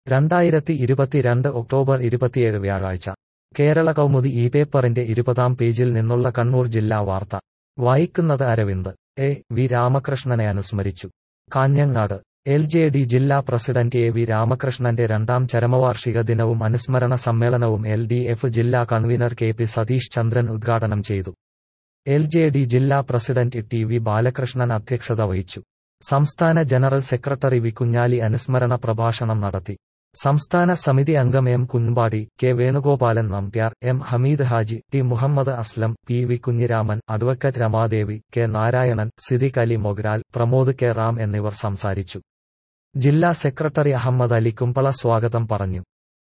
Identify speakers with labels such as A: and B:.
A: രണ്ടായിരത്തി ഇരുപത്തിരണ്ട് ഒക്ടോബർ ഇരുപത്തിയേഴ് വ്യാഴാഴ്ച കേരള കൗമുദി ഈ പേപ്പറിന്റെ ഇരുപതാം പേജിൽ നിന്നുള്ള കണ്ണൂർ ജില്ലാ വാർത്ത വായിക്കുന്നത് അരവിന്ദ് എ വി രാമകൃഷ്ണനെ അനുസ്മരിച്ചു കാഞ്ഞങ്ങാട് എൽ ജെ ഡി ജില്ലാ പ്രസിഡന്റ് എ വി രാമകൃഷ്ണന്റെ രണ്ടാം ചരമവാർഷിക ദിനവും അനുസ്മരണ സമ്മേളനവും എൽ ഡി എഫ് ജില്ലാ convener K P Satheesh Chandran ഉദ്ഘാടനം ചെയ്തു എൽ ജെ ഡി ജില്ലാ പ്രസിഡന്റ് ടി വി ബാലകൃഷ്ണൻ അധ്യക്ഷത വഹിച്ചു സംസ്ഥാന ജനറൽ സെക്രട്ടറി വി കുഞ്ഞാലി അനുസ്മരണ പ്രഭാഷണം നടത്തി സംസ്ഥാന സമിതി അംഗം M Kunjumpadi K Venugopalan Nambiar M Hameed Haji T Muhammed Aslam P V Kunhiraman advocate Ramadevi K Narayanan Siddique Ali Mogral Pramod K Ram എന്നിവർ സംസാരിച്ചു ജില്ലാ സെക്രട്ടറി അഹമ്മദ് അലി കുമ്പള സ്വാഗതം പറഞ്ഞു